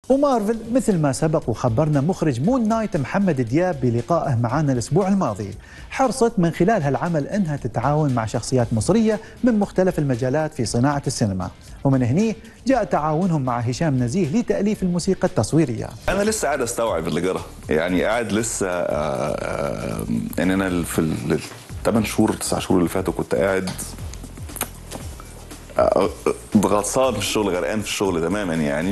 ومارفل مثل ما سبق وخبرنا مخرج مون نايت محمد دياب بلقائه معنا الأسبوع الماضي حرصت من خلال هالعمل أنها تتعاون مع شخصيات مصرية من مختلف المجالات في صناعة السينما ومن هني جاء تعاونهم مع هشام نزيه لتأليف الموسيقى التصويرية انا لسه قاعد استوعب اللي جرى يعني قاعد لسه آه، آه، يعني انا في الثمان شهور تسع شهور اللي فاتوا كنت قاعد آه، غطسان في الشغل غرقان في الشغل تماما يعني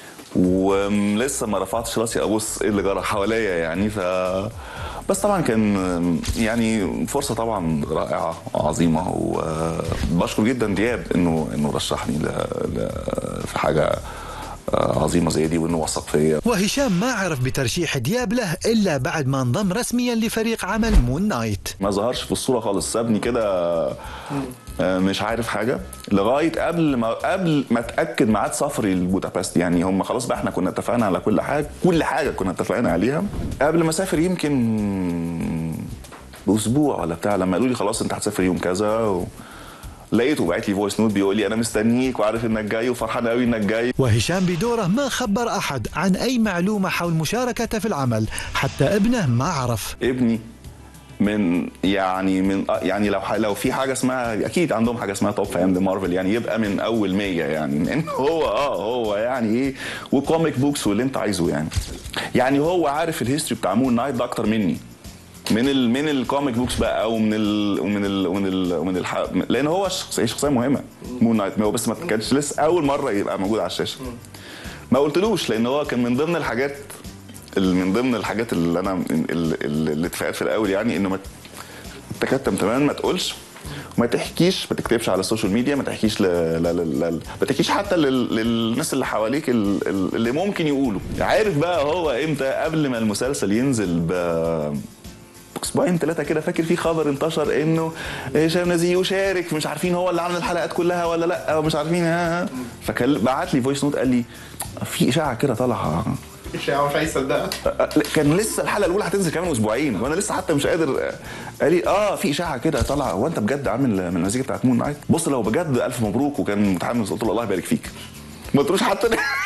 ولسه ما رفعتش راسي ابص ايه اللي جرى حواليا يعني ف بس طبعا كان يعني فرصه طبعا رائعه عظيمه وبشكر جدا دياب انه انه رشحني ل... ل... في حاجه عظيمه زي دي وانه وثق فيا وهشام ما عرف بترشيح دياب له الا بعد ما انضم رسميا لفريق عمل مون نايت ما ظهرش في الصوره خالص سابني كده آه، مش عارف حاجه لغايه قبل ما قبل ما اتاكد ميعاد سفري لبودابست يعني هم خلاص بقى احنا كنا اتفقنا على كل حاجه كل حاجه كنا اتفقنا عليها قبل ما اسافر يمكن باسبوع ولا بتاع لما قالوا لي خلاص انت هتسافر يوم كذا و... لقيته بعت لي فويس نوت بيقول لي انا مستنيك وعارف انك جاي وفرحان قوي انك جاي وهشام بدوره ما خبر احد عن اي معلومه حول مشاركته في العمل حتى ابنه ما عرف ابني من يعني من يعني لو لو في حاجه اسمها اكيد عندهم حاجه اسمها توب فان دي مارفل يعني يبقى من اول 100 يعني لان هو اه هو يعني ايه وكوميك بوكس واللي انت عايزه يعني يعني هو عارف الهيستوري بتاع مون نايت ده اكتر مني من ال من الكوميك بوكس بقى او من ال ومن ال ومن ال ومن الح... لان هو شخصيه شخصيه مهمه مون نايت هو بس ما كانش لسه اول مره يبقى موجود على الشاشه ما قلتلوش لان هو كان من ضمن الحاجات من ضمن الحاجات اللي انا الاتفاقات في الاول يعني انه ما تكتم تماما ما تقولش ما تحكيش ما تكتبش على السوشيال ميديا ما تحكيش ل... ل... ل... ما تحكيش حتى لل... للناس اللي حواليك اللي ممكن يقولوا عارف بقى هو امتى قبل ما المسلسل ينزل ب اسبوعين ثلاثه كده فاكر في خبر انتشر انه هشام نزيه يشارك مش عارفين هو اللي عمل الحلقات كلها ولا لا ومش عارفين ها فكان بعت لي فويس نوت قال لي في اشاعه كده طالعه اشاعه مش عايز يصدقها كان لسه الحلقه الاولى هتنزل كمان اسبوعين وانا لسه حتى مش قادر قال لي اه في اشاعه كده طالعه هو انت بجد عامل من المزيكا بتاعت مون نايت بص لو بجد الف مبروك وكان متحمس قلت له الله يبارك فيك ما قلتلوش حتى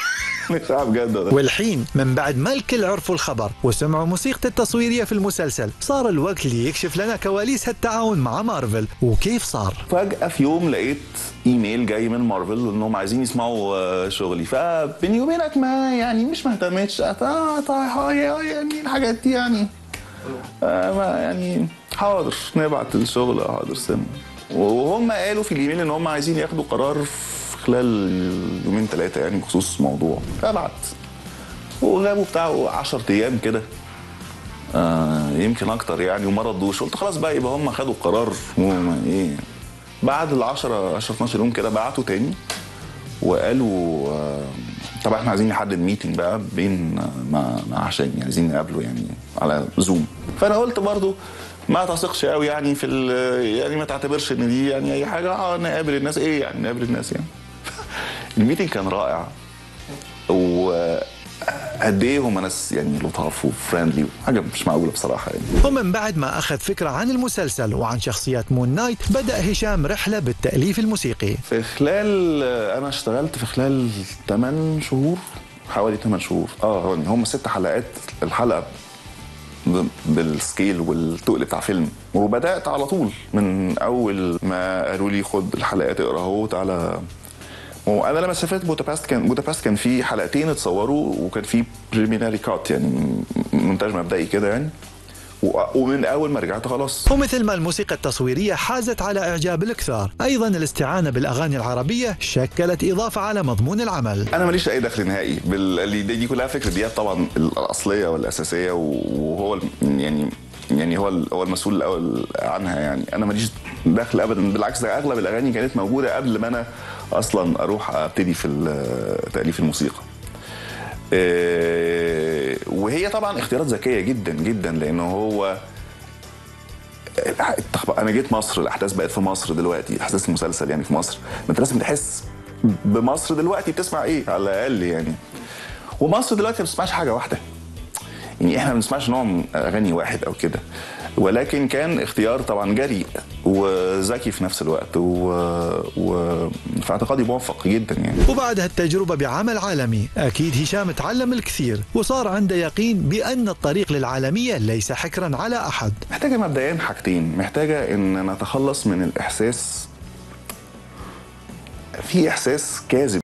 بجد والحين من بعد ما الكل عرفوا الخبر وسمعوا موسيقى التصويرية في المسلسل صار الوقت ليكشف لنا كواليس هالتعاون مع مارفل وكيف صار فجأة في يوم لقيت ايميل جاي من مارفل انهم عايزين يسمعوا شغلي فبيني وبينك ما يعني مش ما اهتمتش يعني الحاجات دي يعني ما يعني حاضر نبعت الشغل حاضر سم وهم قالوا في الايميل ان هم عايزين ياخدوا قرار خلال يومين ثلاثه يعني بخصوص موضوع فبعت وغابوا بتاع 10 ايام كده آه يمكن اكتر يعني وما ردوش قلت خلاص بقى يبقى هم خدوا القرار ايه بعد ال 10 10 12 يوم كده بعتوا تاني وقالوا آه طبعا احنا عايزين نحدد ميتنج بقى بين مع مع عشان يعني عايزين نقابله يعني على زوم فانا قلت برضو ما تثقش قوي يعني في يعني ما تعتبرش ان دي يعني اي حاجه اه نقابل الناس ايه يعني نقابل الناس يعني الميتنج كان رائع و قد ايه هم ناس يعني لطاف وفريندلي حاجه مش معقوله بصراحه يعني ومن بعد ما اخذ فكره عن المسلسل وعن شخصيات مون نايت بدا هشام رحله بالتاليف الموسيقي في خلال انا اشتغلت في خلال 8 شهور حوالي 8 شهور اه هم ست حلقات الحلقه بالسكيل والتقل بتاع فيلم وبدات على طول من اول ما قالوا لي خد الحلقات اقرا اهو تعالى وانا لما سافرت بودابست كان بودابست كان في حلقتين اتصوروا وكان في بريميناري كات يعني مونتاج مبدئي كده يعني ومن اول ما رجعت خلاص ومثل ما الموسيقى التصويريه حازت على اعجاب الكثار ايضا الاستعانه بالاغاني العربيه شكلت اضافه على مضمون العمل انا ماليش اي دخل نهائي بال... دي كلها فكره دياب طبعا الاصليه والاساسيه وهو يعني يعني هو هو المسؤول الاول عنها يعني انا ماليش دخل ابدا بالعكس ده اغلب الاغاني كانت موجوده قبل ما انا اصلا اروح ابتدي في تاليف الموسيقى وهي طبعا اختيارات ذكيه جدا جدا لان هو انا جيت مصر الاحداث بقت في مصر دلوقتي احداث المسلسل يعني في مصر ما انت لازم تحس بمصر دلوقتي بتسمع ايه على الاقل يعني ومصر دلوقتي ما بتسمعش حاجه واحده يعني احنا ما بنسمعش نوع من اغاني واحد او كده ولكن كان اختيار طبعا جريء وذكي في نفس الوقت و... و... في اعتقادي موفق جدا يعني وبعد هالتجربة بعمل عالمي أكيد هشام تعلم الكثير وصار عنده يقين بأن الطريق للعالمية ليس حكرا على أحد محتاجه مبدئيا حاجتين محتاجه ان نتخلص من الاحساس في احساس كاذب